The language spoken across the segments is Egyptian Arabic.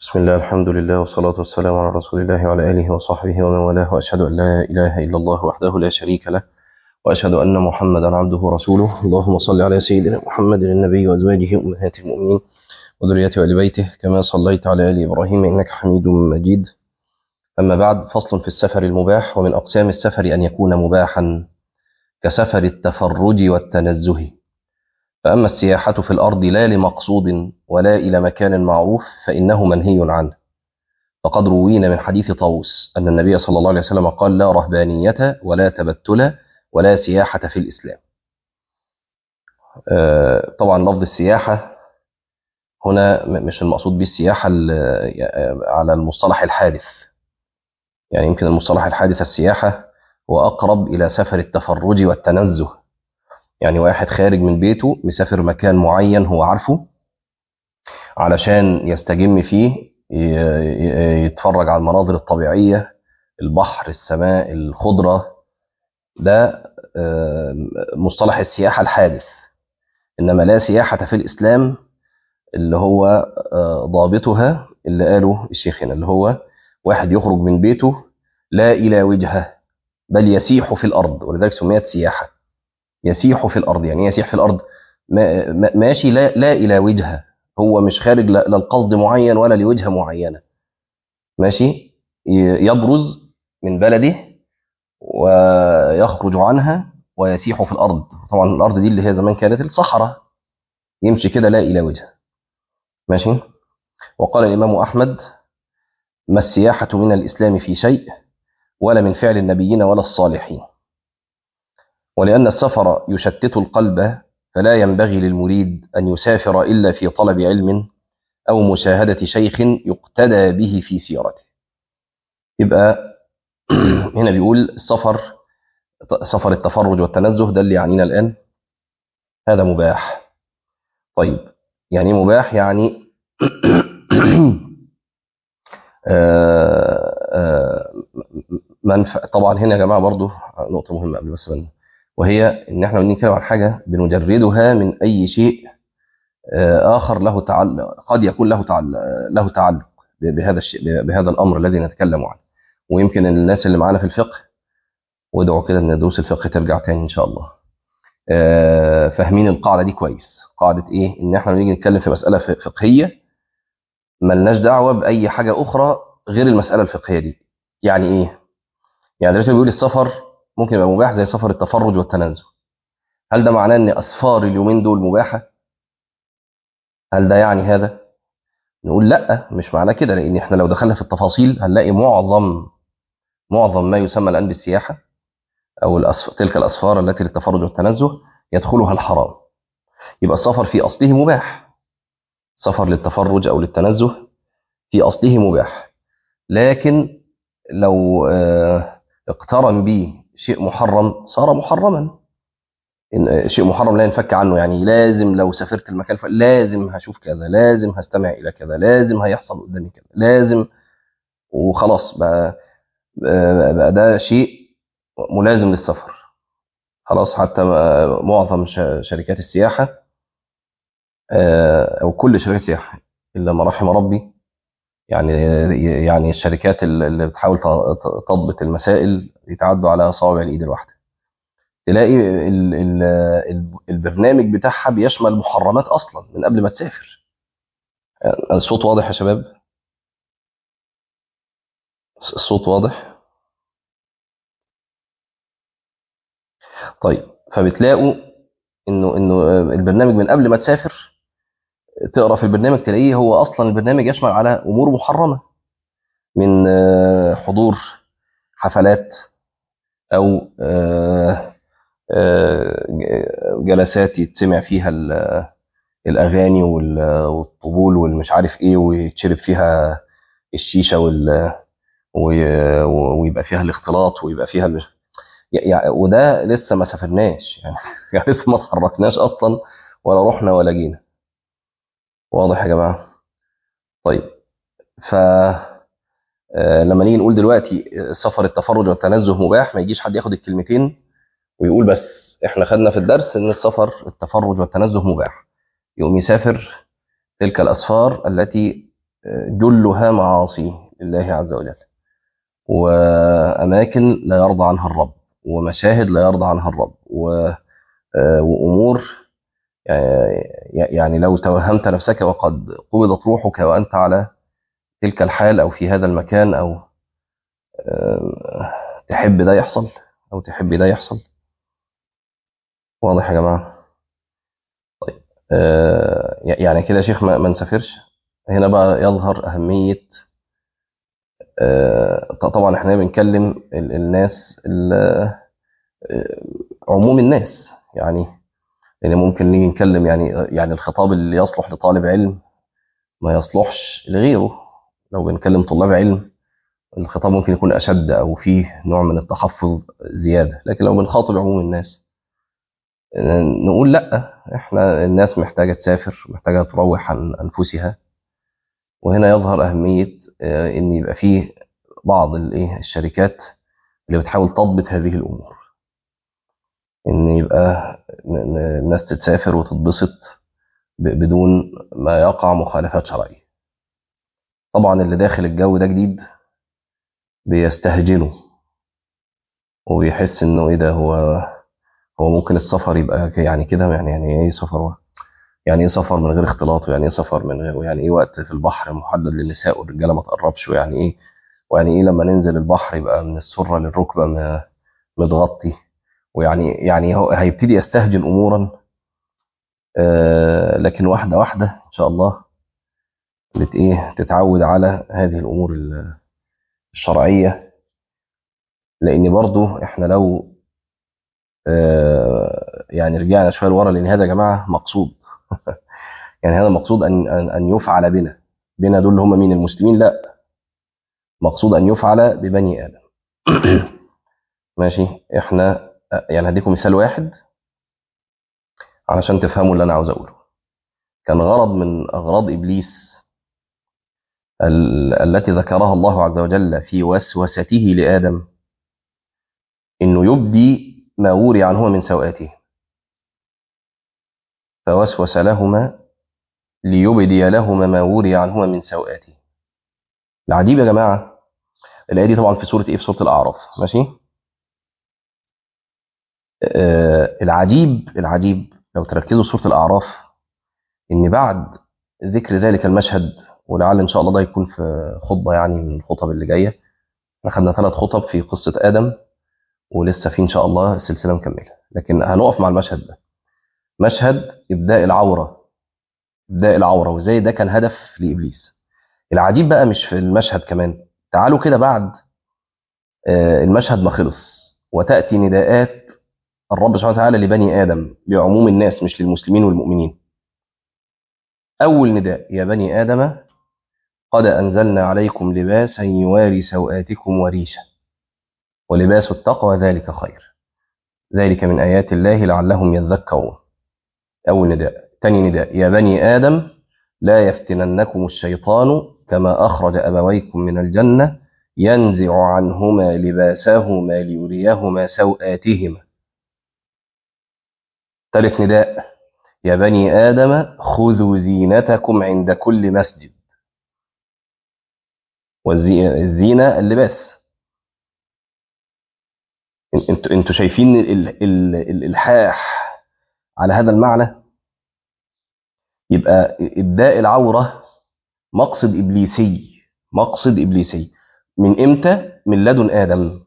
بسم الله الحمد لله والصلاة والسلام على رسول الله وعلى آله وصحبه ومن والاه وأشهد أن لا إله إلا الله وحده لا شريك له وأشهد أن محمدا عبده ورسوله اللهم صل على سيدنا محمد النبي وأزواجه أمهات المؤمنين وذريته وآل بيته كما صليت على آل إبراهيم إنك حميد مجيد أما بعد فصل في السفر المباح ومن أقسام السفر أن يكون مباحا كسفر التفرج والتنزه فأما السياحة في الأرض لا لمقصود ولا إلى مكان معروف فإنه منهي عنه فقد روينا من حديث طاووس أن النبي صلى الله عليه وسلم قال لا رهبانية ولا تبتل ولا سياحة في الإسلام آه، طبعا لفظ السياحة هنا م- مش المقصود به السياحة ال- على المصطلح الحادث يعني يمكن المصطلح الحادث السياحة هو أقرب إلى سفر التفرج والتنزه يعني واحد خارج من بيته مسافر مكان معين هو عارفه علشان يستجم فيه ي- ي- يتفرج على المناظر الطبيعية البحر السماء الخضرة ده آه، مصطلح السياحة الحادث إنما لا سياحة في الإسلام اللي هو آه، ضابطها اللي قاله الشيخ هنا اللي هو واحد يخرج من بيته لا إلى وجهه بل يسيح في الأرض ولذلك سميت سياحة يسيح في الأرض يعني إيه يسيح في الأرض ما- ما- ماشي لا, لا إلى وجهه هو مش خارج لا لا لقصد معين ولا لوجهة معينة ماشي ي- يبرز من بلده ويخرج عنها ويسيح في الأرض طبعا الأرض دي اللي هي زمان كانت الصحراء يمشي كده لا إلى وجهه ماشي وقال الإمام أحمد ما السياحة من الإسلام في شيء ولا من فعل النبيين ولا الصالحين ولأن السفر يشتت القلب فلا ينبغي للمريد أن يسافر إلا في طلب علم أو مشاهدة شيخ يقتدى به في سيرته يبقى هنا بيقول السفر سفر التفرج والتنزه ده اللي يعنينا الآن هذا مباح طيب يعني إيه مباح يعني آه، آه، منف... طبعا هنا يا جماعه برضو نقطه مهمه قبل بس من وهي ان احنا بنتكلم عن حاجه بنجردها من اي شيء آه، اخر له تعلق قد يكون له تعلق له تعلق ب- بهذا الشيء بهذا الامر الذي نتكلم عنه ويمكن الناس اللي معانا في الفقه وادعوا كده ان دروس الفقه ترجع تاني ان شاء الله آه، فاهمين القاعده دي كويس قاعده ايه ان احنا بنيجي نتكلم في مساله ف- فقهيه ملناش دعوه باي حاجه اخرى غير المساله الفقهيه دي يعني ايه يعني دلوقتي بيقول السفر ممكن يبقى مباح زي سفر التفرج والتنزه هل ده معناه ان اسفار اليومين دول مباحه هل ده يعني هذا نقول لا مش معناه كده لان احنا لو دخلنا في التفاصيل هنلاقي معظم معظم ما يسمى الان بالسياحه او الأسف... تلك الاسفار التي للتفرج والتنزه يدخلها الحرام يبقى السفر في اصله مباح سفر للتفرج او للتنزه في اصله مباح لكن لو آه، اقترن به شيء محرم صار محرما إن شيء محرم لا ينفك عنه يعني لازم لو سافرت المكان ف- لازم هشوف كذا لازم هستمع الى كذا لازم هيحصل قدامي كذا لازم وخلاص بقى بقى بقى ده شيء ملازم للسفر خلاص حتى ما- معظم ش- شركات السياحة آه، أو كل شركات السياحة إلا ما رحم ربي يعني يعني الشركات اللي بتحاول ت- ت- تضبط المسائل يتعدوا على أصابع الإيد الواحدة تلاقي ال- ال- ال- البرنامج بتاعها بيشمل محرمات أصلا من قبل ما تسافر الصوت واضح يا شباب الصوت واضح طيب فبتلاقوا انه انه البرنامج من قبل ما تسافر تقرا في البرنامج تلاقيه هو اصلا البرنامج يشمل على امور محرمه من آه، حضور حفلات او آه، آه، جلسات يتسمع فيها ال- الاغاني وال- والطبول والمش عارف ايه ويتشرب فيها الشيشه وال وي- ويبقى فيها الاختلاط ويبقى فيها ال... يعني وده لسه ما سافرناش يعني, يعني لسه ما اتحركناش اصلا ولا رحنا ولا جينا واضح يا جماعه طيب ف آه، لما نيجي نقول دلوقتي سفر التفرج والتنزه مباح ما يجيش حد ياخد الكلمتين ويقول بس احنا خدنا في الدرس ان السفر التفرج والتنزه مباح يقوم يسافر تلك الاسفار التي جلها معاصي لله عز وجل وأماكن لا يرضى عنها الرب ومشاهد لا يرضى عنها الرب و- وأمور يعني لو توهمت نفسك وقد قبضت روحك وأنت على تلك الحال أو في هذا المكان أو آه، تحب ده يحصل أو تحب ده يحصل واضح يا جماعة آه، يعني كده يا شيخ ما ما نسافرش هنا بقى يظهر أهمية آه، طبعا احنا بنكلم ال- الناس ال- آه، عموم الناس يعني يعني ممكن نيجي نتكلم يعني يعني الخطاب اللي يصلح لطالب علم ما يصلحش لغيره لو بنكلم طلاب علم الخطاب ممكن يكون أشد أو فيه نوع من التحفظ زيادة لكن لو بنخاطب عموم الناس آه، نقول لا احنا الناس محتاجة تسافر محتاجة تروح عن أنفسها وهنا يظهر أهمية آه، إن يبقى فيه بعض الإيه الشركات اللي بتحاول تضبط هذه الأمور إن يبقى ن- ن- الناس تتسافر وتتبسط ب- بدون ما يقع مخالفات شرعية طبعا اللي داخل الجو ده جديد بيستهجنه وبيحس إنه إيه ده هو هو ممكن السفر يبقى ك- يعني كده يعني يعني إيه سفر يعني إيه سفر من غير اختلاط ويعني إيه سفر من غير ويعني إيه وقت في البحر محدد للنساء والرجالة ما تقربش ويعني إيه ويعني إيه لما ننزل البحر يبقى من السرة للركبة م- متغطي ويعني يعني هو هيبتدي يستهجن امورا آه، لكن واحده واحده ان شاء الله بت ايه تتعود على هذه الامور ال- الشرعيه لان برضو احنا لو آه، يعني رجعنا شويه لورا لان هذا يا جماعه مقصود يعني هذا مقصود ان ان أن يفعل بنا بنا دول اللي هم مين المسلمين لا مقصود ان يفعل ببني ادم ماشي احنا آه، يعني هديكم مثال واحد علشان تفهموا اللي انا عاوز اقوله كان غرض من اغراض ابليس ال- التي ذكرها الله عز وجل في وسوسته لآدم إنه يبدي ما وري عنهما من سوآته فوسوس لهما ليبدي لهما ما وري عنهما من سوآته العجيب يا جماعة الآية دي طبعا في سورة إيه في سورة الأعراف ماشي آه العجيب العجيب لو تركزوا في سورة الأعراف إن بعد ذكر ذلك المشهد ولعل إن شاء الله ده يكون في خطبة يعني من الخطب اللي جاية احنا خدنا ثلاث خطب في قصة آدم ولسه في إن شاء الله السلسلة مكملة لكن هنقف مع المشهد ده مشهد إبداء العورة إبداء العورة وإزاي ده كان هدف لإبليس العجيب بقى مش في المشهد كمان تعالوا كده بعد آه، المشهد ما خلص وتأتي نداءات الرب سبحانه وتعالى لبني آدم لعموم الناس مش للمسلمين والمؤمنين أول نداء يا بني آدم قد أنزلنا عليكم لباسا يواري سوآتكم وريشا ولباس التقوى ذلك خير ذلك من آيات الله لعلهم يذكرون أول نداء تاني نداء يا بني آدم لا يفتننكم الشيطان كما أخرج أبويكم من الجنة ينزع عنهما لباسهما ليريهما سوآتهما ثالث نداء يا بني آدم خذوا زينتكم عند كل مسجد والزينة اللباس انتوا انتوا شايفين ال- ال- الالحاح على هذا المعنى يبقى ابداء العوره مقصد ابليسي مقصد ابليسي من امتى من لدن ادم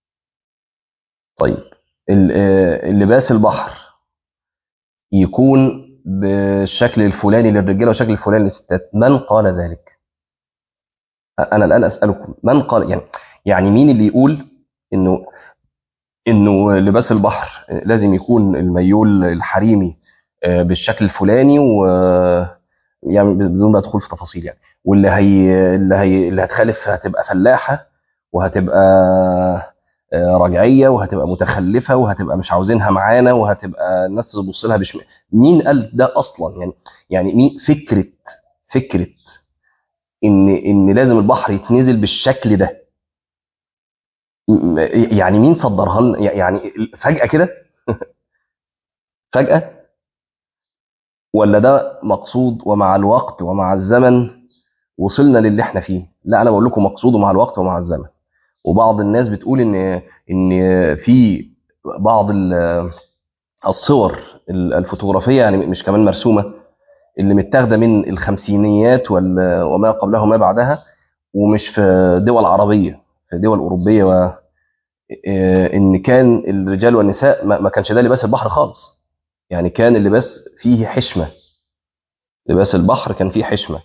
طيب ال- آه، اللباس البحر يكون بالشكل الفلاني للرجاله والشكل الفلاني للستات من قال ذلك انا الان اسالكم من قال يعني يعني مين اللي يقول انه انه لباس البحر لازم يكون الميول الحريمي آه، بالشكل الفلاني و يعني بدون ما ادخل في تفاصيل يعني واللي هي اللي هي اللي هتخالف هتبقى فلاحه وهتبقى آه، رجعيه وهتبقى متخلفه وهتبقى مش عاوزينها معانا وهتبقى الناس تبص لها بشم... مين قال ده اصلا يعني يعني مين فكره فكره ان ان لازم البحر يتنزل بالشكل ده م- يعني مين صدرها لنا يعني فجاه كده فجاه ولا ده مقصود ومع الوقت ومع الزمن وصلنا للي احنا فيه لا انا بقول لكم مقصوده مع الوقت ومع الزمن وبعض الناس بتقول ان ان في بعض ال- الصور الفوتوغرافيه يعني مش كمان مرسومه اللي متاخده من الخمسينيات وال- وما قبلها وما بعدها ومش في دول عربيه في دول اوروبيه و إيه، ان كان الرجال والنساء ما ما كانش ده لباس البحر خالص يعني كان اللباس فيه حشمه لباس البحر كان فيه حشمه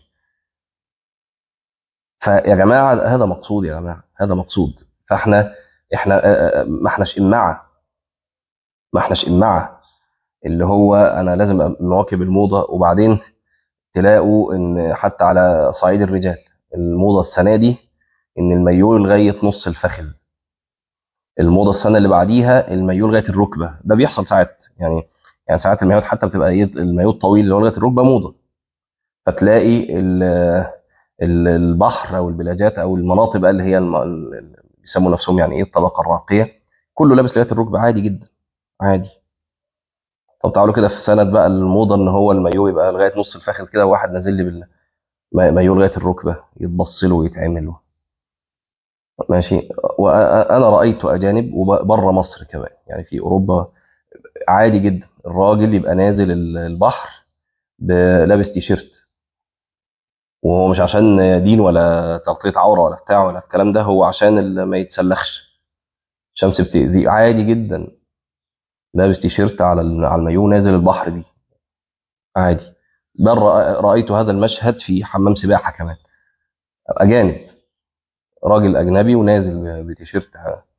فيا جماعه هذا مقصود يا جماعه هذا مقصود فاحنا احنا آه، آه، ما احناش امعه ما احناش امعه اللي هو انا لازم أبقى مواكب الموضه وبعدين تلاقوا ان حتى على صعيد الرجال الموضه السنه دي ان المايو لغايه نص الفخذ الموضه السنه اللي بعديها المايو لغايه الركبه ده بيحصل ساعات يعني يعني ساعات المايوهات حتى بتبقى ايه المايو الطويل اللي هو لغايه الركبه موضه فتلاقي ال- ال- البحر او البلاجات او المناطق بقى اللي هي الم- ال- بيسموا نفسهم يعني ايه الطبقه الراقيه كله لابس لغايه الركبه عادي جدا عادي طب تعالوا كده في سنه بقى الموضه ان هو المايو يبقى لغايه نص الفخذ كده وواحد نازل لي بال ما- مايو لغايه الركبه يتبص له ويتعمل له ماشي وانا رايت اجانب وبره مصر كمان يعني في اوروبا عادي جدا الراجل يبقى نازل ال- البحر ب- لابس تيشيرت وهو مش عشان دين ولا تغطيه عوره ولا بتاع ولا الكلام ده هو عشان ال- ما يتسلخش شمس بتأذيه عادي جدا لابس تيشيرت على ال- على المايو نازل البحر بيه عادي بل رأ- رأيت هذا المشهد في حمام سباحة كمان أجانب راجل أجنبي ونازل ب- بتيشيرت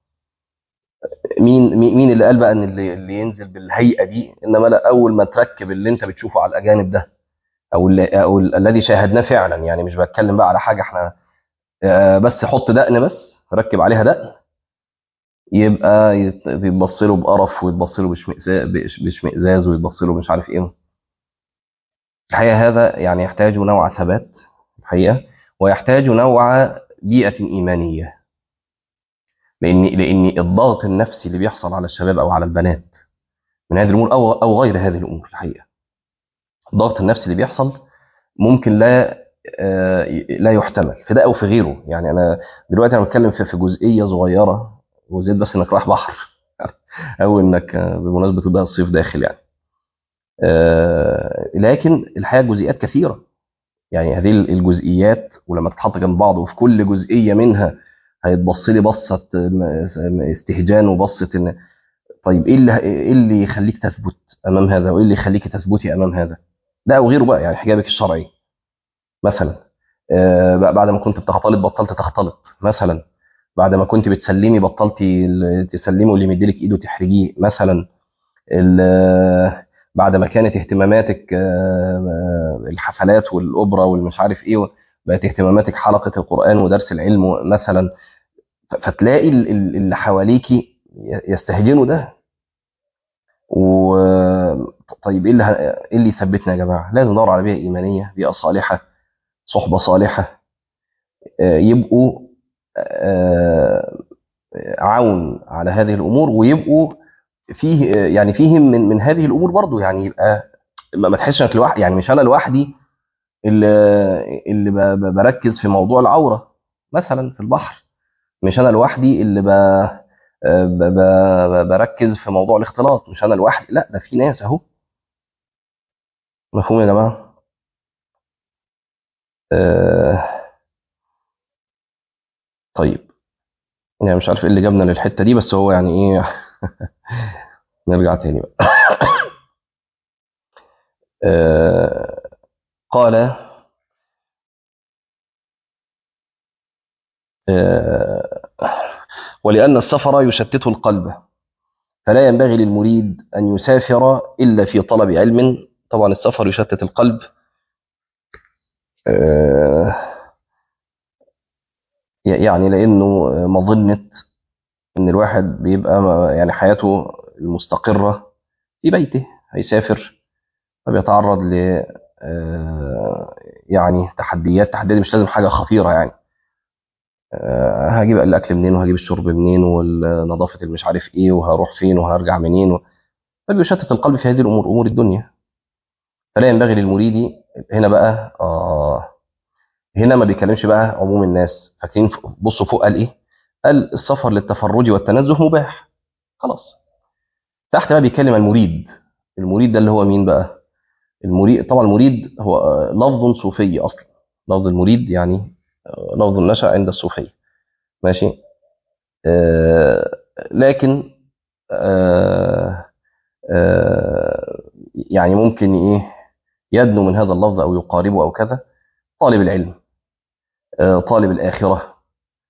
مين مين مين اللي قال بقى ان اللي, اللي ينزل بالهيئه دي انما لا اول ما تركب اللي انت بتشوفه على الاجانب ده او اللي او ال- الذي شاهدناه فعلا يعني مش بتكلم بقى على حاجه احنا آه، بس حط دقن بس ركب عليها دقن يبقى يت- يتبص له بقرف ويتبص له باشمئزاز باشمئزاز ويتبص له مش عارف ايه الحقيقه هذا يعني يحتاج نوع ثبات الحقيقه ويحتاج نوع بيئه ايمانيه لان لان الضغط النفسي اللي بيحصل على الشباب او على البنات من هذه الامور او او غير هذه الامور الحقيقه الضغط النفسي اللي بيحصل ممكن لا آه، لا يحتمل في ده او في غيره يعني انا دلوقتي انا بتكلم في في جزئيه صغيره وزيد بس انك رايح بحر او انك آه، بمناسبه بقى الصيف داخل يعني آه، لكن الحقيقه جزئيات كثيره يعني هذه الجزئيات ولما تتحط جنب بعض وفي كل جزئيه منها هيتبص لي بصه آه، استهجان وبصه ان طيب ايه اللي ايه اللي يخليك تثبت امام هذا وايه اللي يخليك تثبتي امام هذا ده او غيره بقى يعني حجابك الشرعي مثلا آه، بعد ما كنت بتختلط بطلت تختلط مثلا بعد ما كنت بتسلمي بطلتي ال- تسلمي واللي يمدلك ايده تحرجيه مثلا ال- بعد ما كانت اهتماماتك آه، آه، الحفلات والاوبرا والمش عارف ايه بقت اهتماماتك حلقه القران ودرس العلم مثلا ف- فتلاقي ال- ال- اللي حواليكي يستهجنوا ده و طيب ايه اللي ه- ايه اللي يثبتنا يا جماعه؟ لازم ندور على بيئه ايمانيه، بيئه صالحه، صحبه صالحه آه، يبقوا آه، عون على هذه الامور ويبقوا فيه آه، يعني فيهم من من هذه الامور برضو يعني يبقى ما ما تحسش انك لوحدي يعني مش انا لوحدي اللي اللي ب- ب- بركز في موضوع العوره مثلا في البحر مش انا لوحدي اللي ب ب- ب- بركز في موضوع الاختلاط مش انا لوحدي لا ده في ناس اهو مفهوم يا جماعه آه طيب يعني مش عارف ايه اللي جابنا للحته دي بس هو يعني ايه نرجع تاني بقى آه قال آه ولأن السفر يشتت القلب فلا ينبغي للمريد أن يسافر إلا في طلب علم طبعا السفر يشتت القلب آه يعني لأنه مظنة إن الواحد بيبقى يعني حياته المستقرة في بيته هيسافر فبيتعرض ل آه، يعني تحديات تحديات مش لازم حاجة خطيرة يعني آه، هجيب الأكل منين وهجيب الشرب منين والنظافة اللي مش عارف إيه وهروح فين وهرجع منين و... فبيشتت القلب في هذه الأمور أمور الدنيا فلا ينبغي للمريد هنا بقى آه هنا ما بيكلمش بقى عموم الناس فاكرين بصوا فوق قال ايه قال السفر للتفرج والتنزه مباح خلاص تحت بقى بيتكلم المريد المريد ده اللي هو مين بقى المريد طبعا المريد هو لفظ صوفي اصلا لفظ المريد يعني لفظ نشا عند الصوفيه ماشي آه لكن آه آه يعني ممكن ايه يدنو من هذا اللفظ او يقاربه او كذا طالب العلم طالب الآخرة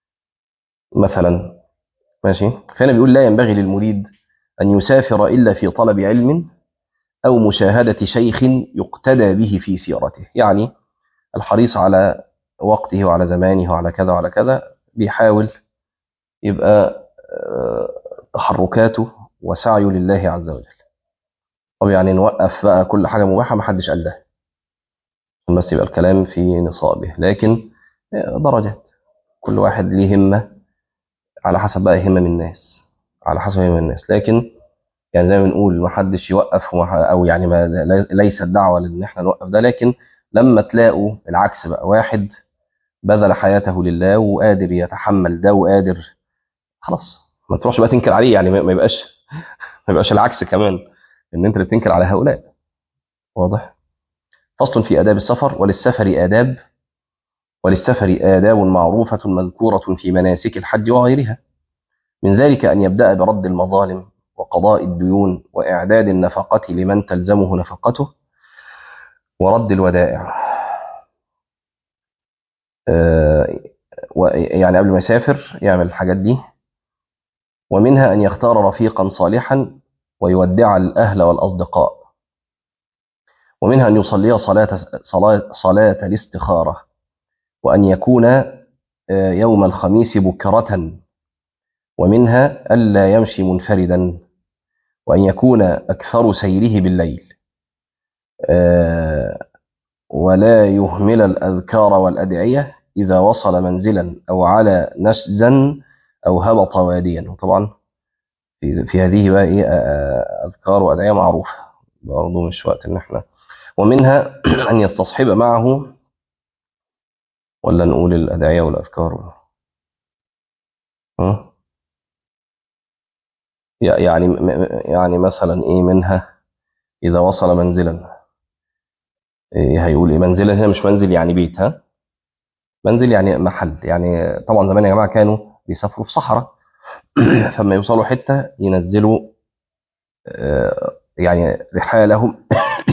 مثلا ماشي فهنا بيقول لا ينبغي للمريد أن يسافر إلا في طلب علم أو مشاهدة شيخ يقتدى به في سيرته يعني الحريص على وقته وعلى زمانه وعلى كذا وعلى كذا بيحاول يبقى تحركاته وسعيه لله عز وجل طب يعني نوقف بقى كل حاجة مباحة ما حدش قال ده بس يبقى الكلام في نصابه لكن درجات كل واحد ليه همة على حسب بقى همم الناس على حسب همم الناس لكن يعني زي ما بنقول ما حدش يوقف او يعني ما ليس الدعوه لان احنا نوقف ده لكن لما تلاقوا العكس بقى واحد بذل حياته لله وقادر يتحمل ده وقادر خلاص ما تروحش بقى تنكر عليه يعني ما يبقاش ما يبقاش العكس كمان ان انت اللي بتنكر على هؤلاء واضح فصل في آداب السفر وللسفر آداب وللسفر آداب معروفة مذكورة في مناسك الحج وغيرها من ذلك أن يبدأ برد المظالم وقضاء الديون وإعداد النفقة لمن تلزمه نفقته ورد الودائع آه يعني قبل ما يسافر يعمل الحاجات دي ومنها أن يختار رفيقا صالحا ويودع الأهل والأصدقاء ومنها أن يصلي صلاة, صلاة, صلاة الاستخارة وأن يكون يوم الخميس بكرة ومنها ألا يمشي منفردا وأن يكون أكثر سيره بالليل ولا يهمل الأذكار والأدعية إذا وصل منزلا أو على نشزا أو هبط واديا وطبعا في, في هذه بقى إيه أذكار وأدعية معروفة برضه مش وقت إن إحنا ومنها أن يستصحب معه ولا نقول الأدعية والأذكار ها؟ يعني يعني مثلا إيه منها إذا وصل منزلا إيه هيقول إيه منزلا هنا مش منزل يعني بيت ها منزل يعني محل يعني طبعا زمان يا جماعة كانوا بيسافروا في صحراء فلما يوصلوا حتة ينزلوا يعني رحالهم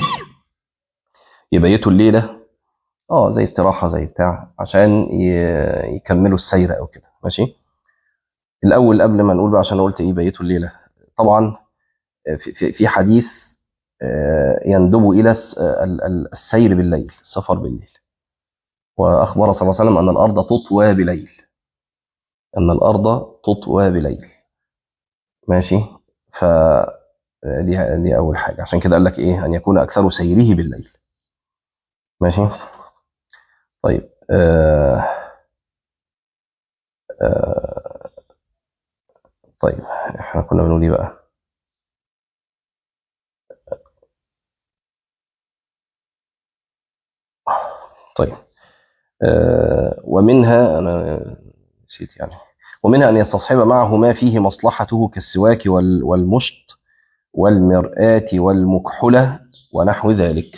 يبيتوا الليلة اه زي استراحة زي بتاع عشان يكملوا السير او كده ماشي الاول قبل ما نقول بقى عشان قلت ايه بيتوا الليلة طبعا في في حديث يندب الى السير بالليل السفر بالليل واخبر صلى الله عليه وسلم ان الارض تطوى بليل ان الارض تطوى بليل ماشي ف دي دي اول حاجه عشان كده قال لك ايه ان يكون اكثر سيره بالليل ماشي طيب آه آه طيب احنا كنا بنقول ايه بقى طيب آه ومنها انا نسيت يعني ومنها ان يستصحب معه ما فيه مصلحته كالسواك والمشط والمرآة والمكحلة ونحو ذلك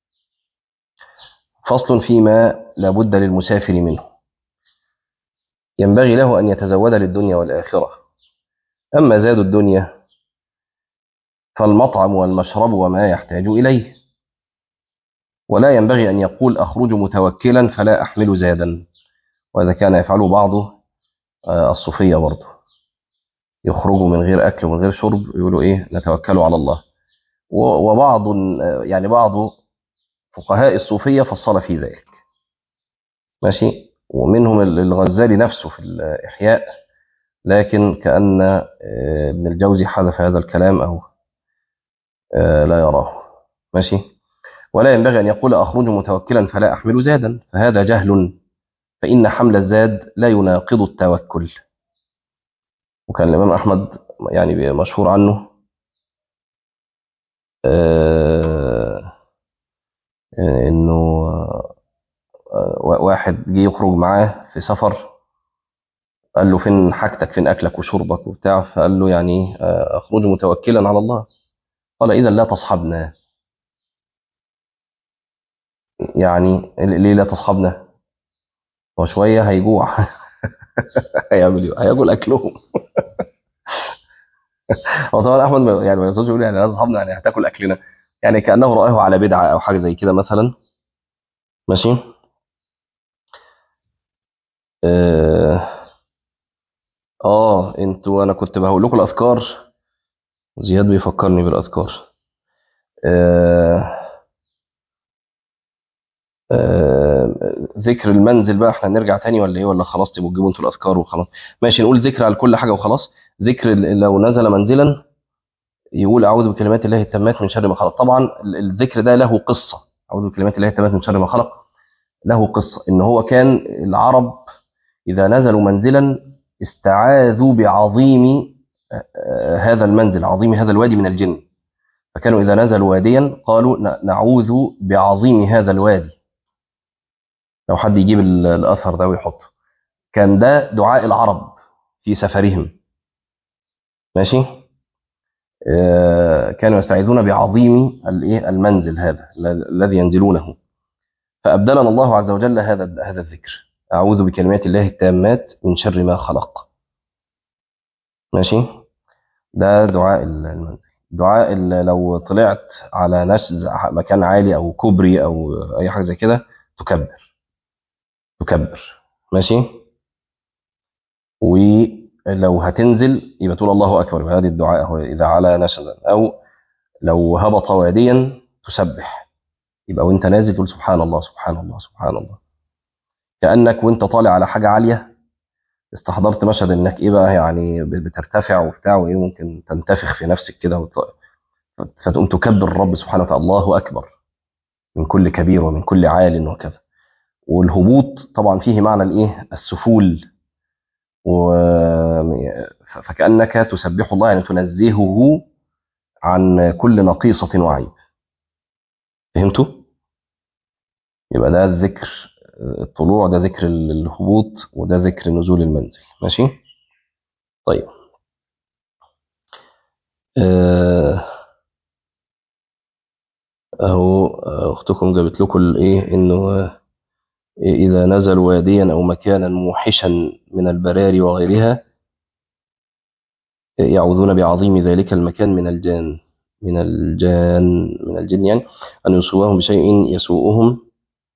فصل فيما لا بد للمسافر منه ينبغي له أن يتزود للدنيا والآخرة أما زاد الدنيا فالمطعم والمشرب وما يحتاج إليه ولا ينبغي أن يقول أخرج متوكلا فلا أحمل زادا وهذا كان يفعله بعض الصوفية برضه يخرجوا من غير أكل ومن غير شرب يقولوا إيه نتوكلوا على الله وبعض يعني بعض فقهاء الصوفية فصل في ذلك ماشي ومنهم الغزالي نفسه في الإحياء لكن كأن ابن الجوزي حذف هذا الكلام أو لا يراه ماشي ولا ينبغي أن يقول أخرج متوكلا فلا أحمل زادا فهذا جهل فإن حمل الزاد لا يناقض التوكل وكان الإمام أحمد يعني مشهور عنه آه إنه آه، واحد جه يخرج معاه في سفر قال له فين حاجتك فين اكلك وشربك وبتاع فقال له يعني آه، اخرج متوكلا على الله قال اذا لا تصحبنا يعني ليه لا تصحبنا هو شويه هيجوع هيعمل ايه هياكل اكلهم هو طبعا احمد ما- يعني ما يقصدش يقول يعني لا تصحبنا يعني هتاكل اكلنا يعني كانه راه على بدعه او حاجه زي كده مثلا ماشي اه, آه انتوا انا كنت بقول لكم الاذكار زياد بيفكرني بالاذكار آه آه ذكر المنزل بقى احنا نرجع تاني ولا ايه ولا خلاص تبقوا تجيبوا انتوا الاذكار وخلاص ماشي نقول ذكر على كل حاجه وخلاص ذكر ال- لو نزل منزلا يقول اعوذ بكلمات الله التامات من شر ما خلق طبعا ال- الذكر ده له قصه اعوذ بكلمات الله التامات من شر ما خلق له قصه ان هو كان العرب اذا نزلوا منزلا استعاذوا بعظيم آه، آه، هذا المنزل عظيم هذا الوادي من الجن فكانوا اذا نزلوا واديا قالوا ن- نعوذ بعظيم هذا الوادي لو حد يجيب ال- الاثر ده ويحطه كان ده دعاء العرب في سفرهم ماشي آه، كانوا يستعيذون بعظيم الايه المنزل هذا ال- الذي ينزلونه فابدلنا الله عز وجل هذا هذا الذكر اعوذ بكلمات الله التامات من شر ما خلق ماشي ده دعاء ال- المنزل دعاء ال- لو طلعت على نشز مكان عالي او كوبري او اي حاجه زي كده تكبر تكبر ماشي ولو هتنزل يبقى تقول الله اكبر بهذه الدعاء هو اذا على نشزا او لو هبط واديا تسبح يبقى وانت نازل تقول سبحان الله سبحان الله سبحان الله كانك وانت طالع على حاجه عاليه استحضرت مشهد انك ايه بقى يعني بترتفع وبتاع وايه ممكن تنتفخ في نفسك كده وت- فتقوم تكبر الرب سبحانه وتعالى الله اكبر من كل كبير ومن كل عال وكذا والهبوط طبعا فيه معنى الايه السفول و فكانك تسبح الله يعني تنزهه عن كل نقيصه وعيب فهمتوا يبقى ده الذكر الطلوع ده ذكر الهبوط وده ذكر نزول المنزل ماشي طيب آه، اهو اختكم جابت لكم الايه انه اذا نزل واديا او مكانا موحشا من البراري وغيرها يعوذون بعظيم ذلك المكان من الجان من الجان من الجن يعني ان يصيبهم بشيء يسوءهم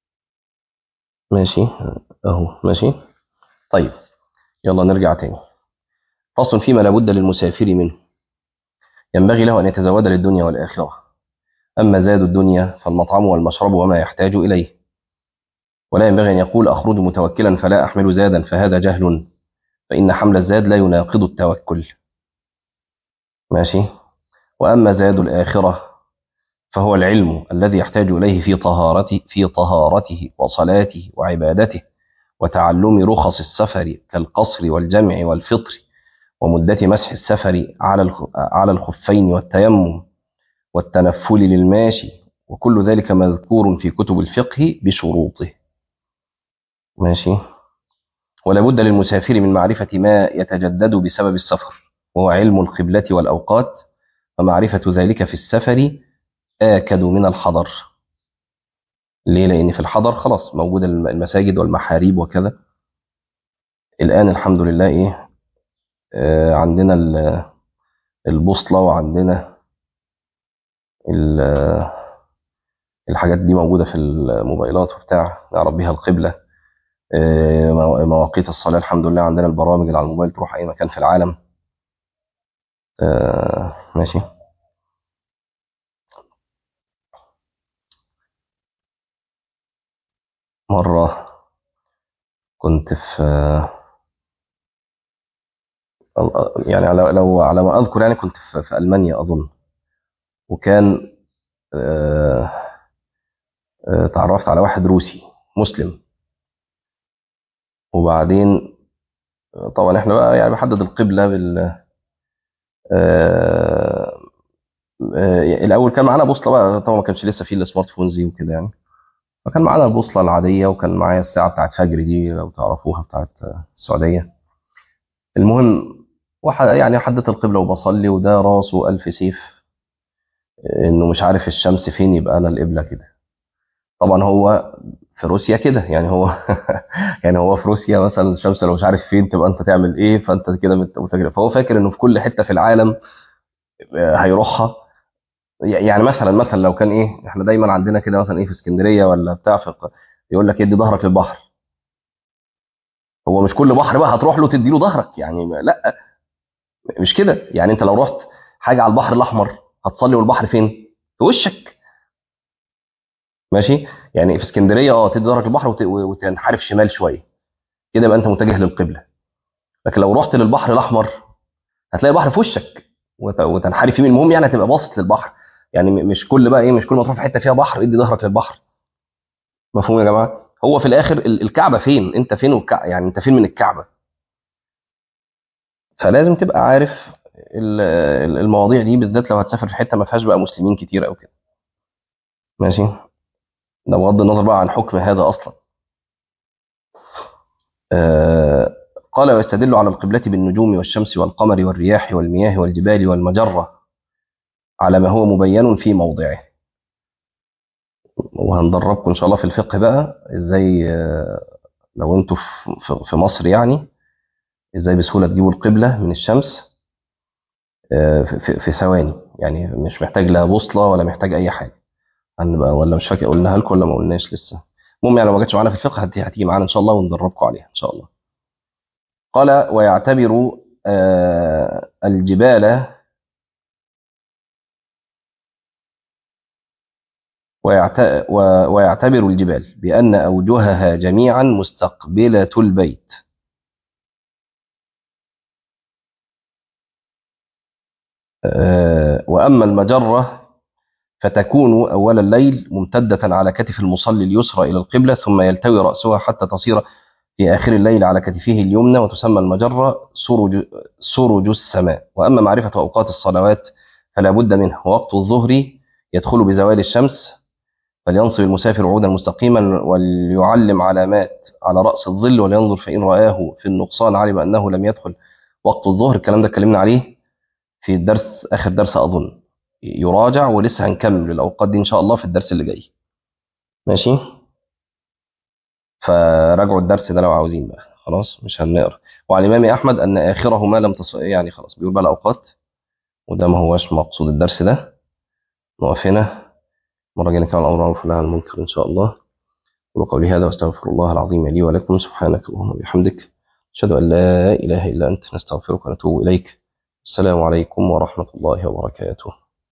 ماشي اهو ماشي طيب يلا نرجع تاني فصل فيما لابد للمسافر منه ينبغي له ان يتزود للدنيا والاخره اما زاد الدنيا فالمطعم والمشرب وما يحتاج اليه ولا ينبغي أن يقول أخرج متوكلا فلا أحمل زادا فهذا جهل فإن حمل الزاد لا يناقض التوكل ماشي وأما زاد الآخرة فهو العلم الذي يحتاج إليه في طهارته في طهارته وصلاته وعبادته وتعلم رخص السفر كالقصر والجمع والفطر ومدة مسح السفر على الخ- على الخفين والتيمم والتنفل للماشي وكل ذلك مذكور في كتب الفقه بشروطه ماشي ولا بد للمسافر من معرفة ما يتجدد بسبب السفر وهو علم القبلة والأوقات فمعرفة ذلك في السفر آكد من الحضر ليه؟ لأن في الحضر خلاص موجود الم- المساجد والمحاريب وكذا الآن الحمد لله إيه آه عندنا ال- البوصلة وعندنا ال- آه، الحاجات دي موجودة في الموبايلات وبتاع نعرف بيها القبلة آه، مو- مواقيت الصلاة الحمد لله عندنا البرامج اللي على الموبايل تروح أي مكان في العالم آه، ماشي مرة كنت في آه، يعني على لو على ما أذكر يعني كنت في, في ألمانيا أظن وكان آه، آه، تعرفت على واحد روسي مسلم وبعدين آه، طبعا احنا بقى يعني بحدد القبلة بال آه، آه، الأول كان معانا بوصلة بقى طبعا ما كانش لسه فيه السمارت فونز دي وكده يعني فكان معانا البوصلة العادية وكان معايا الساعة بتاعت فجر دي لو تعرفوها بتاعت السعودية المهم واحد يعني حددت القبلة وبصلي وده راسه ألف سيف إنه مش عارف الشمس فين يبقى أنا القبلة كده طبعا هو في روسيا كده يعني هو يعني هو في روسيا مثلا الشمس لو مش عارف فين تبقى انت تعمل ايه فانت كده متجرب فهو فاكر انه في كل حته في العالم هيروحها يعني مثلا مثلا لو كان ايه احنا دايما عندنا كده مثلا ايه في اسكندريه ولا بتاع في يقول لك ادي ظهرك للبحر هو مش كل بحر بقى هتروح له تدي له ظهرك يعني لا مش كده يعني انت لو رحت حاجه على البحر الاحمر هتصلي والبحر فين في وشك ماشي يعني في اسكندريه اه تدي ظهرك للبحر وت- وتنحرف شمال شويه كده يبقى انت متجه للقبله لكن لو رحت للبحر الاحمر هتلاقي البحر في وشك وت- وتنحرف يمين المهم يعني هتبقى باصص للبحر يعني م- مش كل بقى ايه مش كل ما تروح في حته فيها بحر ادي ظهرك للبحر مفهوم يا جماعه هو في الاخر ال- الكعبه فين انت فين والكعبه يعني انت فين من الكعبه فلازم تبقى عارف ال- ال- المواضيع دي بالذات لو هتسافر في حته ما فيهاش بقى مسلمين كتير او كده ماشي ده بغض النظر بقى عن حكم هذا اصلا آه قال ويستدل على القبلة بالنجوم والشمس والقمر والرياح والمياه والجبال والمجرة على ما هو مبين في موضعه وهندربكم ان شاء الله في الفقه بقى ازاي آه، لو انتوا في- في- في مصر يعني ازاي بسهولة تجيبوا القبلة من الشمس آه، في في- في ثواني يعني مش محتاج لا بوصلة ولا محتاج اي حاجة هنبقى ولا مش فاكر قلناها لكم ولا ما قلناش لسه المهم يعني لو ما جاتش معانا في الفقه هت- هتيجي معانا ان شاء الله وندربكم عليها ان شاء الله قال ويعتبر آه، الجبال ويعت- و- ويعتبر الجبال بأن أوجهها جميعا مستقبلة البيت آه، وأما المجرة فتكون أول الليل ممتدة على كتف المصلي اليسرى إلى القبلة ثم يلتوي رأسها حتى تصير في آخر الليل على كتفه اليمنى وتسمى المجرة سرج, سرج السماء وأما معرفة أوقات الصلوات فلا بد منه ووقت الظهر يدخل بزوال الشمس فلينصب المسافر عودا مستقيما وليعلم علامات على رأس الظل ولينظر فإن رآه في النقصان علم أنه لم يدخل وقت الظهر الكلام ده اتكلمنا عليه في الدرس آخر درس أظن يراجع ولسه هنكمل الأوقات دي إن شاء الله في الدرس اللي جاي ماشي فراجعوا الدرس ده لو عاوزين بقى خلاص مش هنقرا وعن الإمام أحمد أن آخره ما لم تص... يعني خلاص بيقول بقى الأوقات وده ما هوش مقصود الدرس ده نقف هنا مرة جاية نكمل الأمر معروف والنهي عن المنكر إن شاء الله وقولي هذا واستغفر الله العظيم لي ولكم سبحانك اللهم وبحمدك أشهد أن لا إله إلا أنت نستغفرك ونتوب إليك السلام عليكم ورحمة الله وبركاته